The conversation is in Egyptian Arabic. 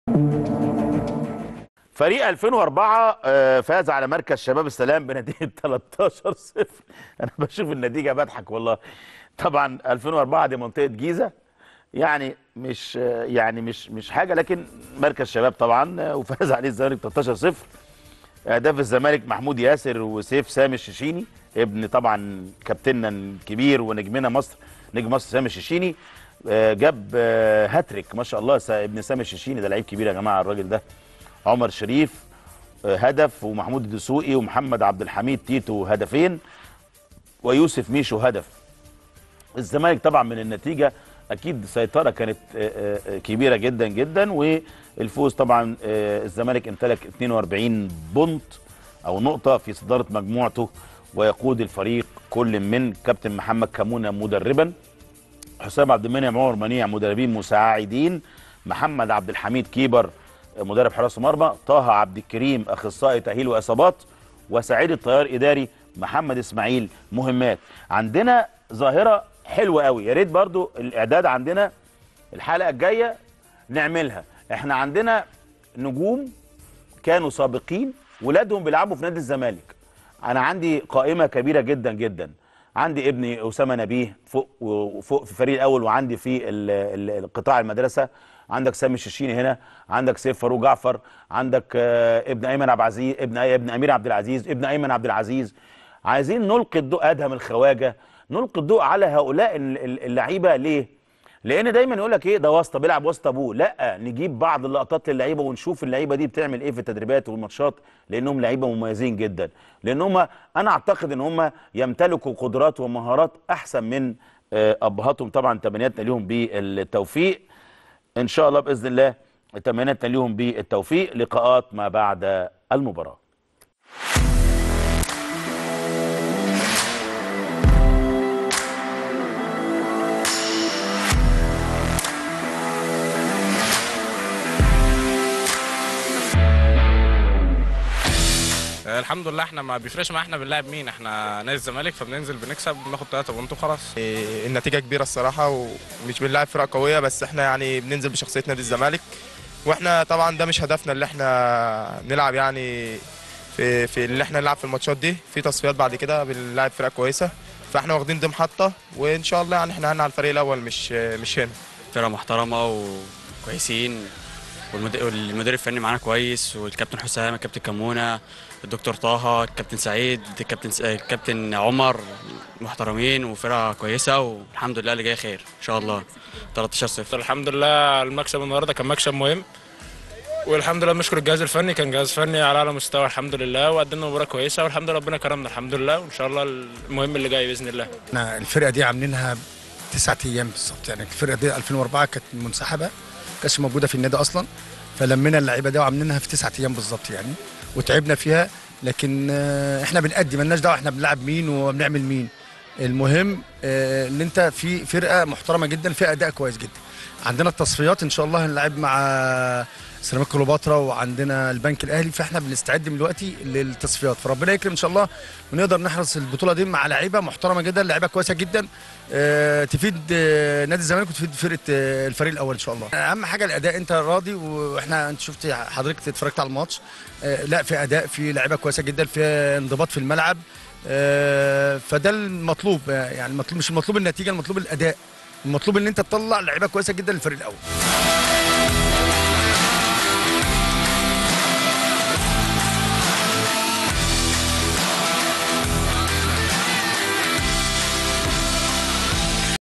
فريق 2004 آه، فاز على مركز شباب السلام بنتيجه 13 0 انا بشوف النتيجه بضحك والله طبعا 2004 دي منطقه جيزه يعني مش آه، يعني مش مش حاجه لكن مركز شباب طبعا آه، وفاز عليه الزمالك 13 0 اهداف الزمالك محمود ياسر وسيف سامي الشيشيني ابن طبعا كابتننا الكبير ونجمنا مصر نجم مصر سامي الشيشيني آه، جاب آه، هاتريك ما شاء الله سا- ابن سامي الشيشيني ده لعيب كبير يا جماعه الراجل ده عمر شريف آه، هدف ومحمود الدسوقي ومحمد عبد الحميد تيتو هدفين ويوسف ميشو هدف الزمالك طبعا من النتيجه اكيد سيطره كانت آه، آه، آه، كبيره جدا جدا والفوز طبعا آه، الزمالك امتلك 42 بونت او نقطه في صداره مجموعته ويقود الفريق كل من كابتن محمد كمونه مدربا حسام عبد المنعم عمر منيع مدربين مساعدين محمد عبد الحميد كيبر مدرب حراس مرمى طه عبد الكريم اخصائي تاهيل واصابات وسعيد الطيار اداري محمد اسماعيل مهمات عندنا ظاهره حلوه قوي يا ريت برضو الاعداد عندنا الحلقه الجايه نعملها احنا عندنا نجوم كانوا سابقين ولادهم بيلعبوا في نادي الزمالك انا عندي قائمه كبيره جدا جدا عندي ابني اسامه نبيه فوق وفوق في الفريق الاول وعندي في ال- ال- القطاع المدرسه عندك سامي الششيني هنا عندك سيف فاروق جعفر عندك آه، ابن ايمن عبد العزيز ابن ابن امير عبد العزيز ابن ايمن عبد العزيز عايزين نلقي الضوء ادهم الخواجه نلقي الضوء على هؤلاء ال- ال- اللعيبه ليه لان دايما يقول لك ايه ده واسطه بيلعب واسطه ابوه لا نجيب بعض اللقطات للعيبه ونشوف اللعيبه دي بتعمل ايه في التدريبات والماتشات لانهم لعيبه مميزين جدا لان هم انا اعتقد ان هم يمتلكوا قدرات ومهارات احسن من آه، ابهاتهم طبعا تمنياتنا ليهم بالتوفيق ان شاء الله باذن الله تمنياتنا ليهم بالتوفيق لقاءات ما بعد المباراه آه، الحمد لله احنا ما بيفرقش معانا احنا بنلعب مين احنا نادي الزمالك فبننزل بنكسب بناخد 3 بونت وخلاص إيه، النتيجة كبيرة الصراحة ومش بنلعب فرق قوية بس احنا يعني بننزل بشخصية نادي الزمالك واحنا طبعا ده مش هدفنا اللي احنا نلعب يعني في في اللي احنا نلعب في الماتشات دي في تصفيات بعد كده بنلعب فرق كويسة فاحنا واخدين دي محطة وان شاء الله يعني احنا هنلعب الفريق الاول مش مش هنا فرقه محترمه وكويسين والمد- والمدير الفني معانا كويس والكابتن حسام الكابتن كمونه الدكتور طه الكابتن سعيد الكابتن س- الكابتن عمر محترمين وفرقه كويسه والحمد لله اللي جاي خير ان شاء الله 13 0 الحمد لله المكسب النهارده كان مكسب مهم والحمد لله بنشكر الجهاز الفني كان جهاز فني على اعلى مستوى الحمد لله وقدمنا مباراه كويسه والحمد لله ربنا كرمنا الحمد لله وان شاء الله المهم اللي جاي باذن الله احنا الفرقه دي عاملينها تسعة ايام بالظبط يعني الفرقه دي 2004 كانت منسحبه كانتش موجوده في النادي اصلا فلمينا اللعيبه دي وعاملينها في تسعة ايام بالظبط يعني وتعبنا فيها لكن آه، احنا بنأدي مالناش دعوه احنا بنلعب مين وبنعمل مين المهم آه، ان انت في فرقه محترمه جدا في اداء كويس جدا عندنا التصفيات ان شاء الله هنلعب مع سيراميك كليوباترا وعندنا البنك الاهلي فاحنا بنستعد من دلوقتي للتصفيات فربنا يكرم ان شاء الله ونقدر نحرص البطوله دي مع لعيبه محترمه جدا لعيبه كويسه جدا آه، تفيد آه، نادي الزمالك وتفيد فرقه آه، الفريق الاول ان شاء الله اهم حاجه الاداء انت راضي واحنا انت شفت حضرتك اتفرجت على الماتش آه، لا في اداء في لعيبه كويسه جدا في انضباط في الملعب آه، فده المطلوب آه، يعني المطلوب مش المطلوب النتيجه المطلوب الاداء المطلوب ان انت تطلع لعيبه كويسه جدا للفريق الاول